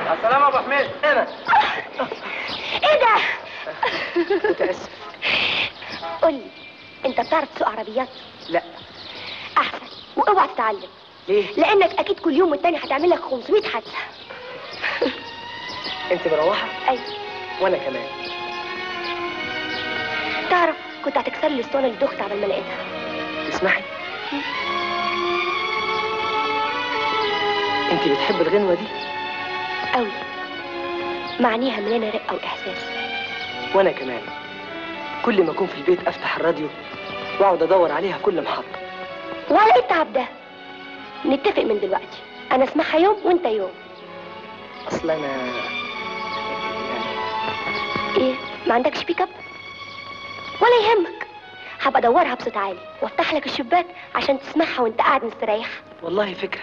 مع السلامه يا ابو حميد انا ايه ده متاسف قولي انت بتعرف تسوق عربيات لا احسن واوعى تتعلم ليه لانك اكيد كل يوم والتاني هتعمل لك 500 حادثه انت مروحه ايوه وانا كمان تعرف كنت هتكسر لي الاسطوانه اللي دخت قبل ما لقيتها تسمحي انت بتحب الغنوه دي قوي معانيها مليانه رقه واحساس وانا كمان كل ما اكون في البيت افتح الراديو واقعد ادور عليها كل محطه ولا ايه التعب ده نتفق من دلوقتي انا اسمعها يوم وانت يوم اصل انا ايه ما عندكش بيك اب ولا يهمك هبقى ادورها بصوت عالي وافتح لك الشباك عشان تسمعها وانت قاعد مستريح والله فكره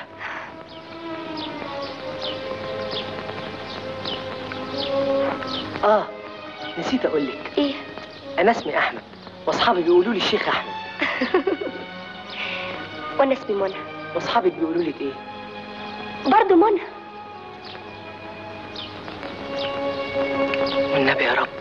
اه نسيت اقول لك ايه انا اسمي احمد واصحابي بيقولوا لي الشيخ احمد وانا اسمي منى واصحابك بيقولوا لك ايه برضه منى والنبي يا رب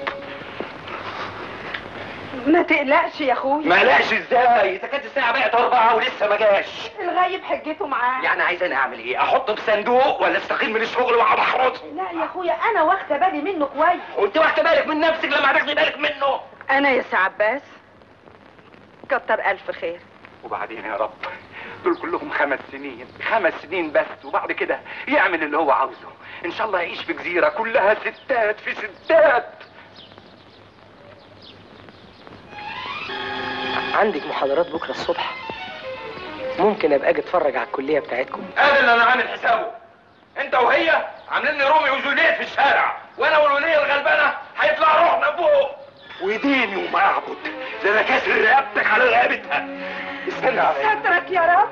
ما تقلقش يا اخويا ما قلقش ازاي اذا كانت الساعه بقت اربعه ولسه ما جاش الغايب حجته معاه يعني عايزاني اعمل ايه احطه في صندوق ولا استقيل من الشغل واقعد احرسه لا يا اخويا انا واخده بالي منه كويس وانت واخده بالك من نفسك لما هتاخدي بالك منه انا يا سي عباس كتر الف خير وبعدين يا رب دول كلهم خمس سنين خمس سنين بس وبعد كده يعمل اللي هو عاوزه ان شاء الله يعيش في جزيره كلها ستات في ستات عندك محاضرات بكره الصبح ممكن ابقى اجي اتفرج على الكليه بتاعتكم هذا اللي انا عامل حسابه انت وهي عاملين لي رومي وجوليت في الشارع وانا والوليه الغلبانه هيطلع روحنا فوق وديني وما اعبد ده انا كاسر رقبتك على رقبتها استنى عليا سترك يا رب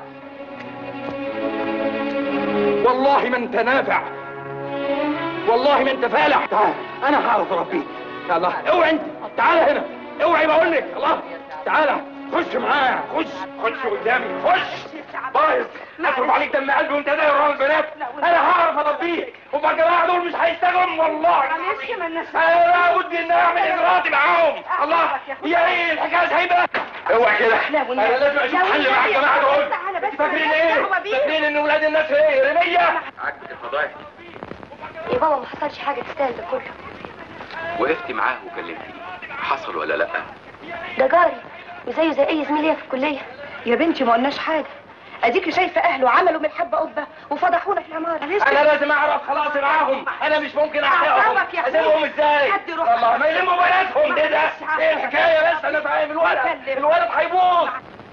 والله ما انت نافع والله ما انت فالح تعال انا هعرف اربيك يلا اوعي انت تعال هنا اوعي بقول لك الله تعال خش معايا خش خش قدامي خش بايظ اضرب عليك دم قلبي وانت داير ورا البنات انا هعرف اربيك هما الجماعه دول مش هيشتغلوا والله معلش ما الناس انا لابد ان اعمل اجراءاتي معاهم الله يا ايه الحكايه هيبقى اوعى كده لا والنبي. انا لازم اشوف لا حل مع والنبي. الجماعه دول تعالى بس، فاكرين مالكش ايه دعوة بيه. فاكرين ان ولاد الناس ايه رميه عاجبك الفضايح يا بابا ما حصلش حاجه تستاهل ده كله وقفتي معاه وكلمتيه حصل ولا لا ده جاري وزيه زي اي زميل ليا في الكليه يا بنتي ما قلناش حاجه اديكي شايفه اهله عملوا من الحبه قبه وفضحونا في العماره انا لازم اعرف خلاص معاهم انا مش ممكن احرقهم أعصابك يا أخويا. اسيبهم ازاي حد يروح الله ما يلموا بناتهم ده ده معلش. ايه الحكايه بس انا فاهم الولد اتكلم. الولد هيبوظ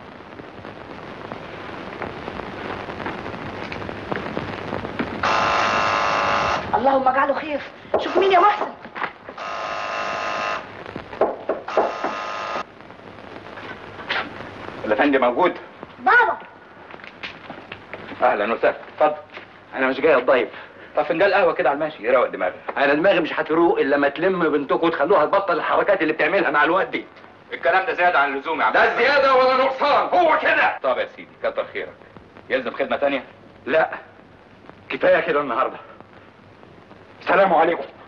اللهم اجعله خير شوف مين يا محسن الافندي موجود بابا اهلا وسهلا اتفضل انا مش جاي اتضيف طب فنجان قهوه كده على الماشي يروق دماغك انا دماغي مش هتروق الا لما تلم بنتكم وتخلوها تبطل الحركات اللي بتعملها مع الواد دي الكلام ده زياده عن اللزوم يا عم لا زياده ولا نقصان هو كده طب يا سيدي كتر خيرك يلزم خدمه تانية لا كفايه كده النهارده السلام عليكم